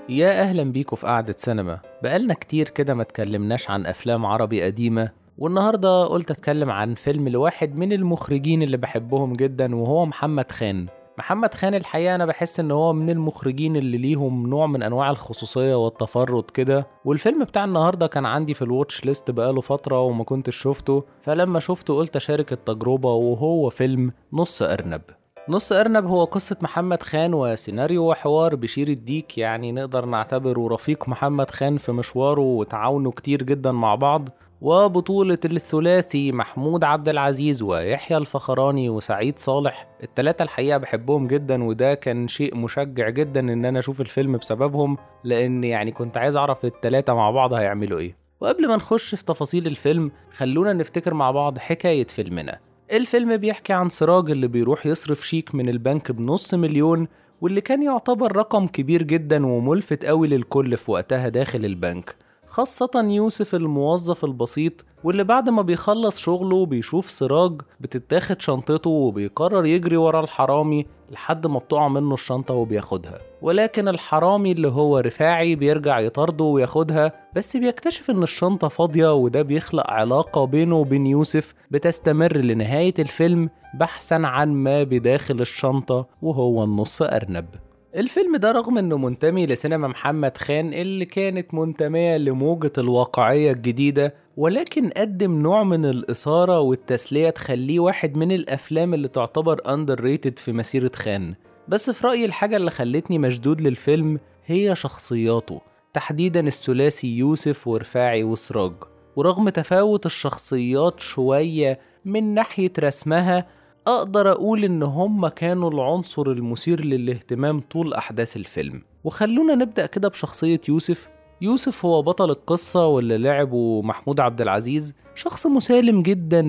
يا أهلا بيكم في قعدة سينما بقالنا كتير كده ما اتكلمناش عن أفلام عربي قديمة والنهاردة قلت أتكلم عن فيلم لواحد من المخرجين اللي بحبهم جدا وهو محمد خان محمد خان الحقيقة أنا بحس إن هو من المخرجين اللي ليهم نوع من أنواع الخصوصية والتفرد كده والفيلم بتاع النهاردة كان عندي في الواتش ليست بقاله فترة وما كنتش شفته فلما شفته قلت أشارك التجربة وهو فيلم نص أرنب نص أرنب هو قصة محمد خان وسيناريو وحوار بشير الديك يعني نقدر نعتبره رفيق محمد خان في مشواره وتعاونه كتير جدا مع بعض وبطولة الثلاثي محمود عبد العزيز ويحيى الفخراني وسعيد صالح التلاتة الحقيقة بحبهم جدا وده كان شيء مشجع جدا ان انا اشوف الفيلم بسببهم لان يعني كنت عايز اعرف التلاتة مع بعض هيعملوا ايه وقبل ما نخش في تفاصيل الفيلم خلونا نفتكر مع بعض حكاية فيلمنا الفيلم بيحكي عن سراج اللي بيروح يصرف شيك من البنك بنص مليون واللي كان يعتبر رقم كبير جدا وملفت قوي للكل في وقتها داخل البنك خاصة يوسف الموظف البسيط واللي بعد ما بيخلص شغله بيشوف سراج بتتاخد شنطته وبيقرر يجري ورا الحرامي لحد ما بتقع منه الشنطة وبياخدها ولكن الحرامي اللي هو رفاعي بيرجع يطارده وياخدها بس بيكتشف ان الشنطة فاضية وده بيخلق علاقة بينه وبين يوسف بتستمر لنهاية الفيلم بحثا عن ما بداخل الشنطة وهو النص أرنب الفيلم ده رغم انه منتمي لسينما محمد خان اللي كانت منتمية لموجة الواقعية الجديدة ولكن قدم نوع من الإثارة والتسلية تخليه واحد من الأفلام اللي تعتبر أندر ريتد في مسيرة خان بس في رأيي الحاجة اللي خلتني مشدود للفيلم هي شخصياته تحديدا الثلاثي يوسف ورفاعي وسراج ورغم تفاوت الشخصيات شوية من ناحية رسمها أقدر أقول إن هم كانوا العنصر المثير للاهتمام طول أحداث الفيلم وخلونا نبدأ كده بشخصية يوسف يوسف هو بطل القصة واللي لعبه محمود عبد العزيز شخص مسالم جدا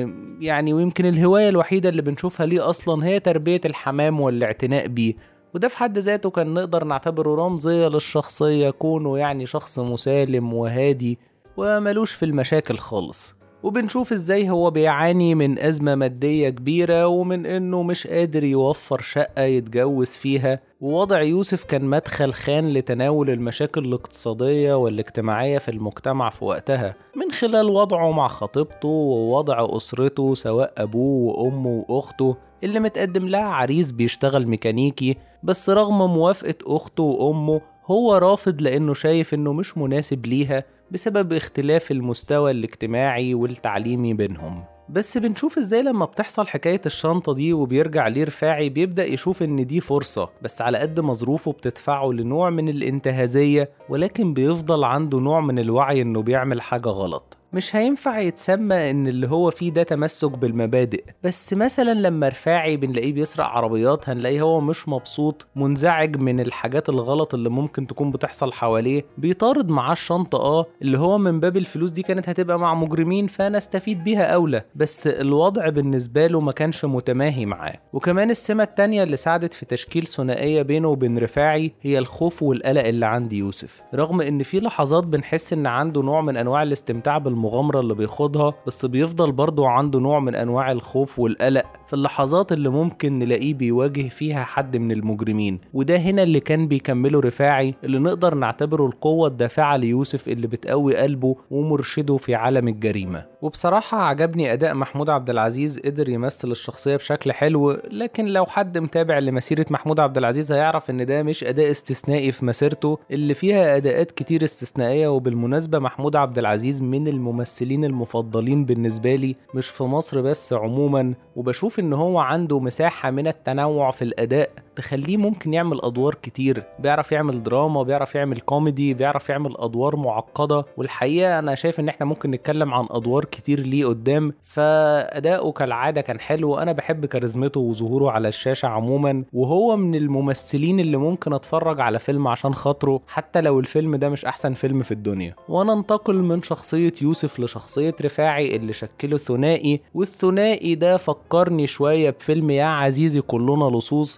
يعني ويمكن الهواية الوحيدة اللي بنشوفها ليه أصلا هي تربية الحمام والاعتناء بيه وده في حد ذاته كان نقدر نعتبره رمزية للشخصية كونه يعني شخص مسالم وهادي وملوش في المشاكل خالص وبنشوف ازاي هو بيعاني من أزمة مادية كبيرة ومن إنه مش قادر يوفر شقة يتجوز فيها ووضع يوسف كان مدخل خان لتناول المشاكل الاقتصادية والاجتماعية في المجتمع في وقتها من خلال وضعه مع خطيبته ووضع أسرته سواء أبوه وأمه وأخته اللي متقدم لها عريس بيشتغل ميكانيكي بس رغم موافقة أخته وأمه هو رافض لأنه شايف إنه مش مناسب ليها بسبب اختلاف المستوى الاجتماعي والتعليمي بينهم بس بنشوف ازاي لما بتحصل حكاية الشنطة دي وبيرجع ليه رفاعي بيبدأ يشوف ان دي فرصة بس على قد ما ظروفه بتدفعه لنوع من الانتهازية ولكن بيفضل عنده نوع من الوعي انه بيعمل حاجة غلط مش هينفع يتسمى ان اللي هو فيه ده تمسك بالمبادئ بس مثلا لما رفاعي بنلاقيه بيسرق عربيات هنلاقيه هو مش مبسوط منزعج من الحاجات الغلط اللي ممكن تكون بتحصل حواليه بيطارد معاه الشنطة اه اللي هو من باب الفلوس دي كانت هتبقى مع مجرمين فانا استفيد بيها اولى بس الوضع بالنسبة له ما كانش متماهي معاه وكمان السمة التانية اللي ساعدت في تشكيل ثنائية بينه وبين رفاعي هي الخوف والقلق اللي عند يوسف رغم ان في لحظات بنحس ان عنده نوع من انواع الاستمتاع بالم المغامرة اللي بيخوضها بس بيفضل برضه عنده نوع من أنواع الخوف والقلق في اللحظات اللي ممكن نلاقيه بيواجه فيها حد من المجرمين وده هنا اللي كان بيكمله رفاعي اللي نقدر نعتبره القوة الدافعة ليوسف اللي بتقوي قلبه ومرشده في عالم الجريمة وبصراحة عجبني أداء محمود عبد العزيز قدر يمثل الشخصية بشكل حلو لكن لو حد متابع لمسيرة محمود عبد العزيز هيعرف إن ده مش أداء استثنائي في مسيرته اللي فيها أداءات كتير استثنائية وبالمناسبة محمود عبد العزيز من الممثلين المفضلين بالنسبة لي مش في مصر بس عموما وبشوف إن هو عنده مساحة من التنوع في الأداء تخليه ممكن يعمل أدوار كتير بيعرف يعمل دراما بيعرف يعمل كوميدي بيعرف يعمل أدوار معقدة والحقيقة أنا شايف إن إحنا ممكن نتكلم عن أدوار كتير ليه قدام فأداؤه كالعادة كان حلو وأنا بحب كاريزمته وظهوره على الشاشة عموما وهو من الممثلين اللي ممكن أتفرج على فيلم عشان خاطره حتى لو الفيلم ده مش أحسن فيلم في الدنيا وننتقل من شخصية يوسف لشخصية رفاعي اللي شكله ثنائي والثنائي ده فكرني شوية بفيلم يا عزيزي كلنا لصوص بسبب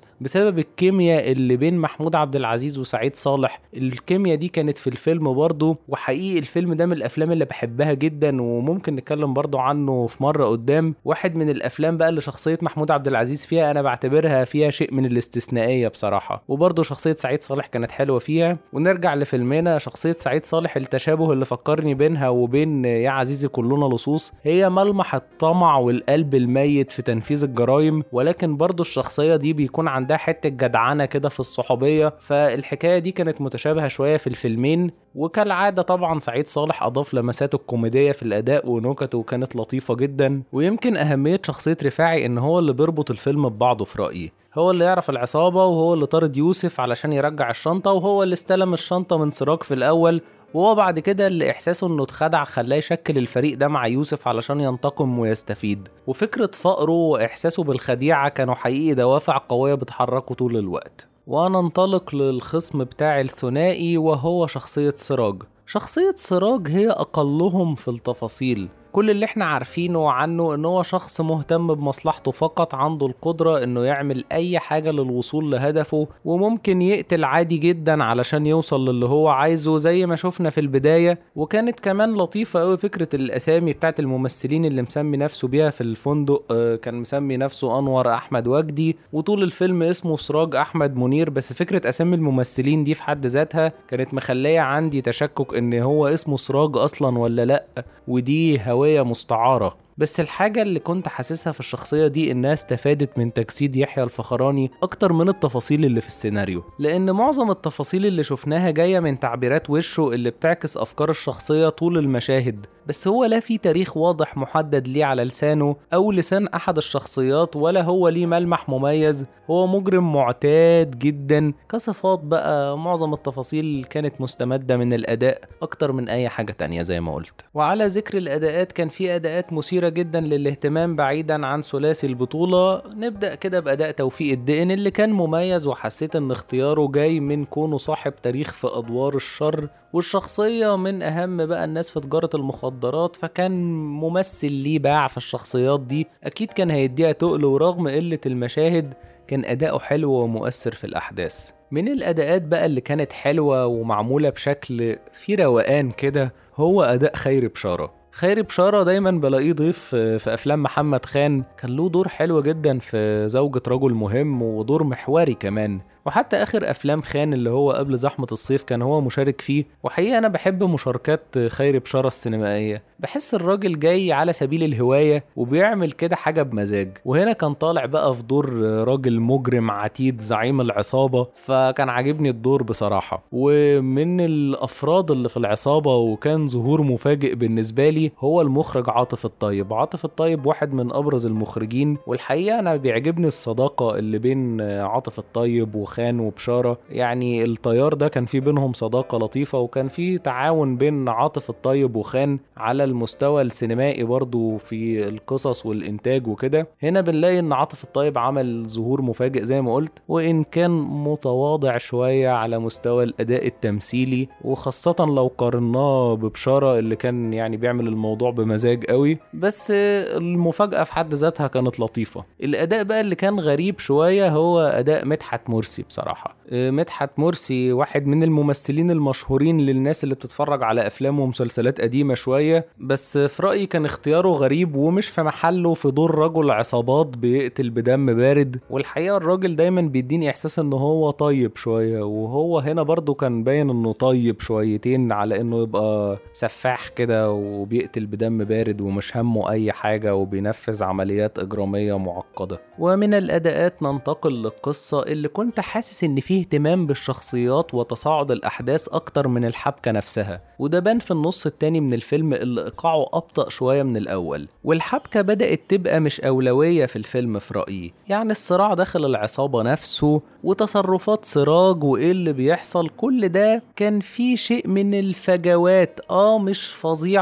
بسبب الكيمياء اللي بين محمود عبد العزيز وسعيد صالح الكيمياء دي كانت في الفيلم برضه وحقيقي الفيلم ده من الافلام اللي بحبها جدا وممكن نتكلم برضه عنه في مره قدام واحد من الافلام بقى اللي شخصيه محمود عبد العزيز فيها انا بعتبرها فيها شيء من الاستثنائيه بصراحه وبرضه شخصيه سعيد صالح كانت حلوه فيها ونرجع لفيلمنا شخصيه سعيد صالح التشابه اللي فكرني بينها وبين يا عزيزي كلنا لصوص هي ملمح الطمع والقلب الميت في تنفيذ الجرائم ولكن برضه الشخصيه دي بيكون عندها حته جدعنه كده في الصحوبيه فالحكايه دي كانت متشابهه شويه في الفيلمين وكالعاده طبعا سعيد صالح اضاف لمساته الكوميديه في الاداء ونكته كانت لطيفه جدا ويمكن اهميه شخصيه رفاعي ان هو اللي بيربط الفيلم ببعضه في رايي هو اللي يعرف العصابة وهو اللي طارد يوسف علشان يرجع الشنطة وهو اللي استلم الشنطة من سراج في الأول وهو بعد كده اللي إحساسه إنه اتخدع خلاه يشكل الفريق ده مع يوسف علشان ينتقم ويستفيد وفكرة فقره وإحساسه بالخديعة كانوا حقيقي دوافع قوية بتحركه طول الوقت وننطلق للخصم بتاع الثنائي وهو شخصية سراج شخصية سراج هي أقلهم في التفاصيل كل اللي احنا عارفينه عنه ان هو شخص مهتم بمصلحته فقط عنده القدرة انه يعمل اي حاجة للوصول لهدفه وممكن يقتل عادي جدا علشان يوصل للي هو عايزه زي ما شفنا في البداية وكانت كمان لطيفة قوي فكرة الاسامي بتاعت الممثلين اللي مسمي نفسه بيها في الفندق آه، كان مسمي نفسه انور احمد وجدي وطول الفيلم اسمه سراج احمد منير بس فكرة اسامي الممثلين دي في حد ذاتها كانت مخلية عندي تشكك ان هو اسمه سراج اصلا ولا لا ودي هواية مستعارة بس الحاجة اللي كنت حاسسها في الشخصية دي إنها استفادت من تجسيد يحيى الفخراني أكتر من التفاصيل اللي في السيناريو لأن معظم التفاصيل اللي شفناها جاية من تعبيرات وشه اللي بتعكس أفكار الشخصية طول المشاهد بس هو لا في تاريخ واضح محدد ليه على لسانه أو لسان أحد الشخصيات ولا هو ليه ملمح مميز هو مجرم معتاد جدا كصفات بقى معظم التفاصيل كانت مستمدة من الأداء أكتر من أي حاجة تانية زي ما قلت وعلى ذكر الأداءات كان في أداءات مثيرة جدا للاهتمام بعيدا عن ثلاثي البطولة نبدأ كده بأداء توفيق الدقن اللي كان مميز وحسيت إن اختياره جاي من كونه صاحب تاريخ في أدوار الشر والشخصية من أهم بقى الناس في تجارة المخدرات فكان ممثل ليه باع في الشخصيات دي أكيد كان هيديها تقل ورغم قلة المشاهد كان أداؤه حلو ومؤثر في الأحداث من الأداءات بقى اللي كانت حلوة ومعمولة بشكل في روقان كده هو أداء خيري بشارة خيري بشارة دايما بلاقيه ضيف في أفلام محمد خان كان له دور حلو جدا في زوجة رجل مهم ودور محوري كمان وحتى اخر افلام خان اللي هو قبل زحمه الصيف كان هو مشارك فيه وحقيقه انا بحب مشاركات خيري بشاره السينمائيه بحس الراجل جاي على سبيل الهوايه وبيعمل كده حاجه بمزاج وهنا كان طالع بقى في دور راجل مجرم عتيد زعيم العصابه فكان عاجبني الدور بصراحه ومن الافراد اللي في العصابه وكان ظهور مفاجئ بالنسبه لي هو المخرج عاطف الطيب عاطف الطيب واحد من ابرز المخرجين والحقيقه انا بيعجبني الصداقه اللي بين عاطف الطيب وخ خان وبشاره يعني الطيار ده كان في بينهم صداقه لطيفه وكان في تعاون بين عاطف الطيب وخان على المستوى السينمائي برضو في القصص والانتاج وكده هنا بنلاقي ان عاطف الطيب عمل ظهور مفاجئ زي ما قلت وان كان متواضع شويه على مستوى الاداء التمثيلي وخاصه لو قارناه ببشاره اللي كان يعني بيعمل الموضوع بمزاج قوي بس المفاجاه في حد ذاتها كانت لطيفه الاداء بقى اللي كان غريب شويه هو اداء مدحت مرسي بصراحة مدحت مرسي واحد من الممثلين المشهورين للناس اللي بتتفرج على أفلام ومسلسلات قديمة شوية بس في رأيي كان اختياره غريب ومش في محله في دور رجل عصابات بيقتل بدم بارد والحقيقة الراجل دايما بيديني إحساس إن هو طيب شوية وهو هنا برضو كان باين إنه طيب شويتين على إنه يبقى سفاح كده وبيقتل بدم بارد ومش همه أي حاجة وبينفذ عمليات إجرامية معقدة ومن الأداءات ننتقل للقصة اللي كنت حاسس ان فيه اهتمام بالشخصيات وتصاعد الاحداث اكتر من الحبكه نفسها وده بان في النص التاني من الفيلم اللي ايقاعه ابطا شويه من الاول والحبكه بدات تبقى مش اولويه في الفيلم في رايي يعني الصراع داخل العصابه نفسه وتصرفات سراج وايه اللي بيحصل كل ده كان فيه شيء من الفجوات اه مش فظيعه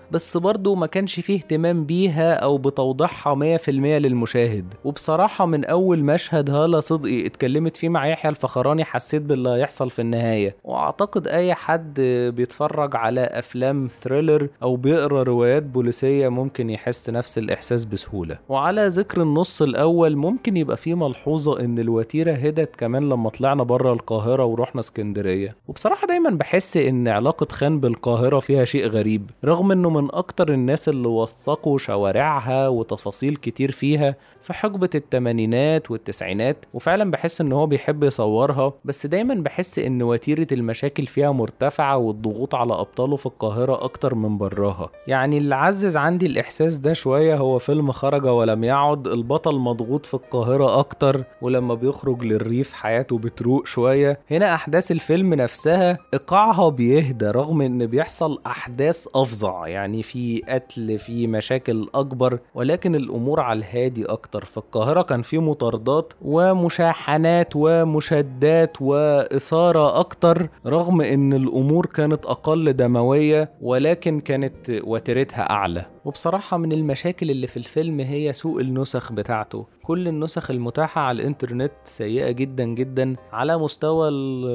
بس برضه ما كانش فيه اهتمام بيها أو بتوضيحها 100% للمشاهد وبصراحة من أول مشهد هالة صدقي اتكلمت فيه مع يحيى الفخراني حسيت باللي هيحصل في النهاية وأعتقد أي حد بيتفرج على أفلام ثريلر أو بيقرأ روايات بوليسية ممكن يحس نفس الإحساس بسهولة وعلى ذكر النص الأول ممكن يبقى فيه ملحوظة إن الوتيرة هدت كمان لما طلعنا بره القاهرة ورحنا اسكندرية وبصراحة دايما بحس إن علاقة خان بالقاهرة فيها شيء غريب رغم إنه من أكتر الناس اللي وثقوا شوارعها وتفاصيل كتير فيها في حقبة التمانينات والتسعينات وفعلا بحس إن هو بيحب يصورها بس دايما بحس إن وتيرة المشاكل فيها مرتفعة والضغوط على أبطاله في القاهرة أكتر من براها يعني اللي عزز عندي الإحساس ده شوية هو فيلم خرج ولم يعد البطل مضغوط في القاهرة أكتر ولما بيخرج للريف حياته بتروق شوية هنا أحداث الفيلم نفسها إيقاعها بيهدى رغم إن بيحصل أحداث أفظع يعني في قتل في مشاكل أكبر ولكن الأمور على الهادي أكتر في القاهرة كان في مطاردات ومشاحنات ومشادات وإثارة أكتر رغم إن الأمور كانت أقل دموية ولكن كانت وتيرتها أعلى وبصراحة من المشاكل اللي في الفيلم هي سوء النسخ بتاعته كل النسخ المتاحة على الإنترنت سيئة جدا جدا على مستوى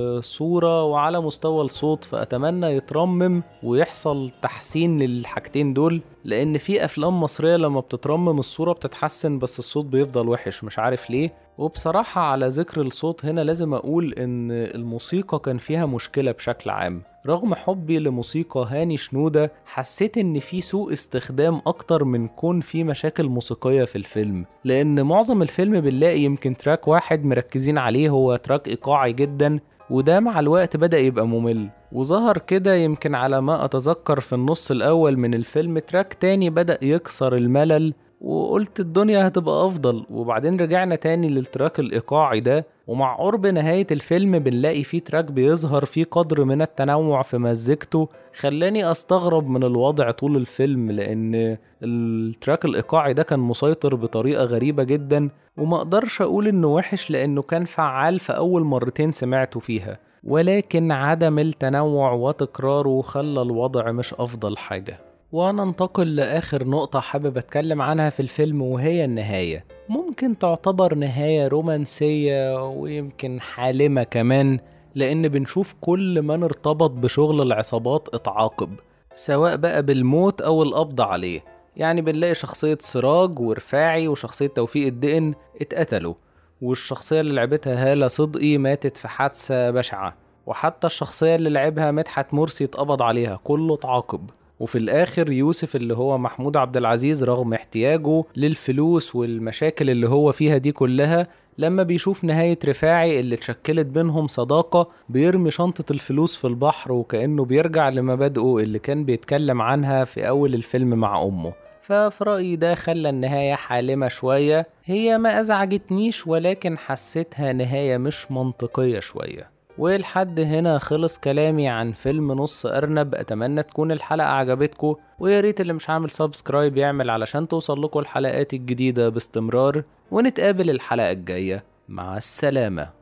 الصورة وعلى مستوى الصوت فأتمنى يترمم ويحصل تحسين للحاجتين دول لأن في أفلام مصرية لما بتترمم الصورة بتتحسن بس الصوت بيفضل وحش مش عارف ليه وبصراحة على ذكر الصوت هنا لازم أقول إن الموسيقى كان فيها مشكلة بشكل عام رغم حبي لموسيقى هاني شنودة حسيت إن في سوء استخدام أكتر من كون في مشاكل موسيقية في الفيلم لأن معظم الفيلم بنلاقي يمكن تراك واحد مركزين عليه هو تراك إيقاعي جدا وده مع الوقت بدأ يبقى ممل وظهر كده يمكن على ما أتذكر في النص الأول من الفيلم تراك تاني بدأ يكسر الملل وقلت الدنيا هتبقى أفضل وبعدين رجعنا تاني للتراك الإيقاعي ده ومع قرب نهاية الفيلم بنلاقي فيه تراك بيظهر فيه قدر من التنوع في مزيكته خلاني أستغرب من الوضع طول الفيلم لأن التراك الإيقاعي ده كان مسيطر بطريقة غريبة جدا وما أقدرش أقول إنه وحش لأنه كان فعال في أول مرتين سمعته فيها ولكن عدم التنوع وتكراره خلى الوضع مش أفضل حاجة وننتقل لآخر نقطة حابب أتكلم عنها في الفيلم وهي النهاية ممكن تعتبر نهاية رومانسية ويمكن حالمة كمان لأن بنشوف كل من ارتبط بشغل العصابات اتعاقب سواء بقى بالموت أو القبض عليه يعني بنلاقي شخصية سراج ورفاعي وشخصية توفيق الدقن اتقتلوا والشخصية اللي لعبتها هالة صدقي ماتت في حادثة بشعة وحتى الشخصية اللي لعبها مدحت مرسي اتقبض عليها كله اتعاقب وفي الآخر يوسف اللي هو محمود عبد العزيز رغم احتياجه للفلوس والمشاكل اللي هو فيها دي كلها لما بيشوف نهاية رفاعي اللي اتشكلت بينهم صداقة بيرمي شنطة الفلوس في البحر وكأنه بيرجع لمبادئه اللي كان بيتكلم عنها في أول الفيلم مع أمه ففي رأيي ده خلى النهاية حالمة شوية هي ما أزعجتنيش ولكن حسيتها نهاية مش منطقية شوية ولحد هنا خلص كلامي عن فيلم نص أرنب أتمنى تكون الحلقة عجبتكم ويا ريت اللي مش عامل سبسكرايب يعمل علشان توصل لكم الحلقات الجديدة باستمرار ونتقابل الحلقة الجاية مع السلامة